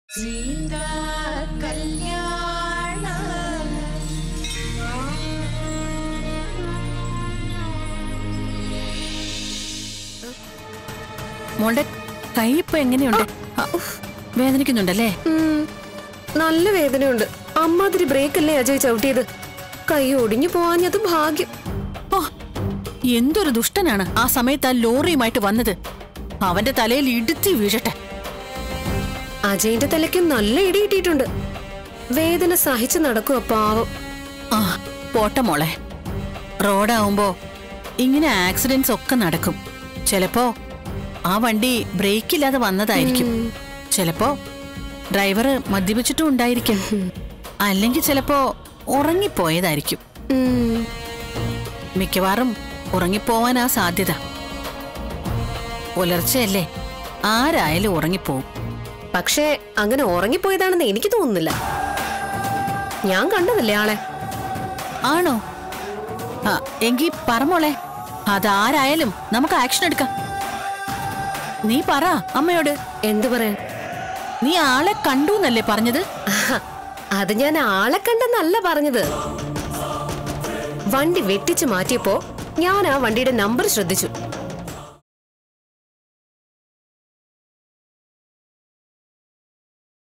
സീതാ കല്യാണ മോളുടെ കൈ ഇപ്പൊ എങ്ങനെയുണ്ട് ആ, ഉഫ്, വേദനിക്കുന്നുണ്ടല്ലേ ഉം, നല്ല വേദനയുണ്ട് അമ്മാതിരി ബ്രേക്ക് അല്ലേ അജയ് ചവിട്ടിയത് കൈ ഒടിഞ്ഞു പോവാഞ്ഞത് ഭാഗ്യം ഓ എന്തൊരു ദുഷ്ടനാണ് ആ സമയത്ത് ആ ലോറിയുമായിട്ട് വന്നത് അവന്റെ തലയിൽ ഇടുത്തി വീഴട്ടെ അജയിന്റെ തലയ്ക്ക് നല്ല ഇടി കിട്ടിയിട്ടുണ്ട് വേദന സഹിച്ച് നടക്കുക പാവം ആ പോട്ടെ മോളെ റോഡാവുമ്പോ ഇങ്ങനെ ആക്സിഡന്റ്സ് ഒക്കെ നടക്കും ചിലപ്പോ ആ വണ്ടി ബ്രേക്ക് ഇല്ലാതെ വന്നതായിരിക്കും ചിലപ്പോ ഡ്രൈവർ മദ്യപിച്ചിട്ടും ഉണ്ടായിരിക്കും അല്ലെങ്കിൽ ചിലപ്പോ ഉറങ്ങിപ്പോയതായിരിക്കും ഉം, മിക്കവാറും ഉറങ്ങിപ്പോവാനാ സാധ്യത പുലർച്ചെയല്ലേ ആരായാലും ഉറങ്ങിപ്പോവും പക്ഷേ അങ്ങനെ ഉറങ്ങിപ്പോയതാണെന്ന് എനിക്ക് തോന്നുന്നില്ല ഞാൻ കണ്ടതല്ലേ ആളെ ആണോ ആ എങ്കി പറമോളെ അതാരായാലും നമുക്ക് ആക്ഷൻ എടുക്കാം നീ പറ അമ്മയോട് എന്തു പറയാൻ നീ ആളെ കണ്ടു എന്നല്ലേ പറഞ്ഞത് ആഹ്, അത് ഞാൻ ആളെ കണ്ടെന്നല്ല പറഞ്ഞത് വണ്ടി വെട്ടിച്ചു മാറ്റിയപ്പോ ഞാൻ ആ വണ്ടിയുടെ നമ്പർ ശ്രദ്ധിച്ചു